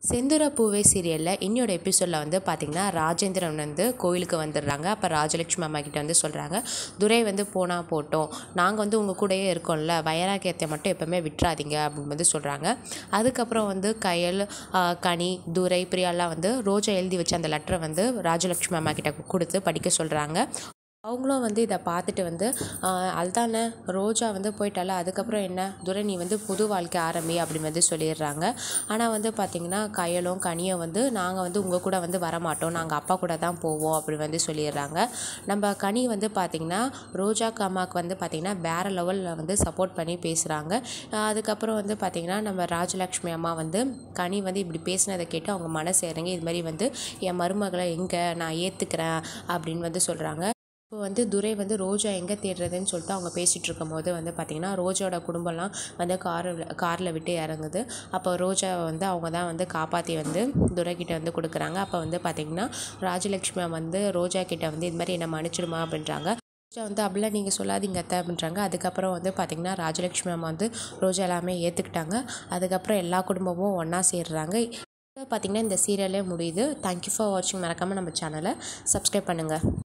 செந்தூர பூவே சீரியலில் இன்னொரு எபிசோடில் வந்து பார்த்திங்கன்னா ராஜேந்திரன் வந்து கோயிலுக்கு வந்துடுறாங்க அப்போ ராஜலட்சுமி அம்மா கிட்ட வந்து சொல்கிறாங்க துரை வந்து போனால் போட்டோம் நாங்கள் வந்து உங்கள் கூடயே இருக்கோம்ல வைராக்கியத்தை மட்டும் எப்போவுமே விட்டுறாதீங்க அப்படின்னு வந்து சொல்கிறாங்க அதுக்கப்புறம் வந்து கயல் ஆ, கனி துரை பிரியாலாம் வந்து ரோஜா எழுதி வச்ச அந்த லெட்டரை வந்து ராஜலட்சுமி அம்மா கிட்ட கொடுத்து படிக்க சொல்கிறாங்க அவங்களும் வந்து இதை பார்த்துட்டு வந்து ஆஹ் அதுதானே ரோஜா வந்து போயிட்டால அதுக்கப்புறம் என்ன துரை நீ வந்து புது வாழ்க்கை ஆரம்பி அப்படின்னு வந்து சொல்லிடுறாங்க ஆனால் வந்து பார்த்திங்கன்னா கயலும் கனியும் வந்து நாங்கள் வந்து உங்கள் கூட வந்து வரமாட்டோம் நாங்கள் அப்பா கூட தான் போவோம் அப்படி வந்து சொல்லிடுறாங்க நம்ம கனி வந்து பார்த்திங்கன்னா ரோஜாக்கு அம்மாவுக்கு வந்து பார்த்திங்கன்னா வேறு லெவலில் வந்து சப்போர்ட் பண்ணி பேசுகிறாங்க அதுக்கப்புறம் வந்து பார்த்திங்கன்னா நம்ம ராஜலக்ஷ்மி அம்மா வந்து கனி வந்து இப்படி பேசினதை கேட்டு அவங்க மனசு இறங்கி இது மாதிரி வந்து என் மருமகளை எங்கே நான் ஏற்றுக்கிறேன் அப்படின்னு வந்து சொல்கிறாங்க இப்போ வந்து துரை வந்து ரோஜா எங்கே தேடுறதுன்னு சொல்லிட்டு அவங்க பேசிகிட்டு இருக்கும்போது வந்து பார்த்திங்கன்னா ரோஜாவோட குடும்பம்லாம் வந்து காரில் காரில் விட்டு இறங்குது அப்போ ரோஜாவை வந்து அவங்க தான் வந்து காப்பாற்றி வந்து துரை கிட்ட வந்து கொடுக்குறாங்க அப்போ வந்து பார்த்திங்கன்னா ராஜலக்ஷ்மி வந்து ரோஜா கிட்ட வந்து இது மாதிரி என்னை மன்னிச்சிடுமா அப்படின்றாங்க ரோஜா வந்து அப்படிலாம் நீங்கள் சொல்லாதீங்க அத்தை அப்படின்றாங்க அதுக்கப்புறம் வந்து பார்த்திங்கன்னா ராஜலக்ஷ்மி அம்மா வந்து ரோஜா எல்லாமே ஏற்றுக்கிட்டாங்க அதுக்கப்புறம் எல்லா குடும்பமும் ஒன்றா சேர்றாங்க பார்த்திங்கன்னா இந்த சீரியலே முடியுது தேங்க்யூ ஃபார் வாட்சிங் மறக்காமல் நம்ம சேனலை சப்ஸ்கிரைப் பண்ணுங்கள்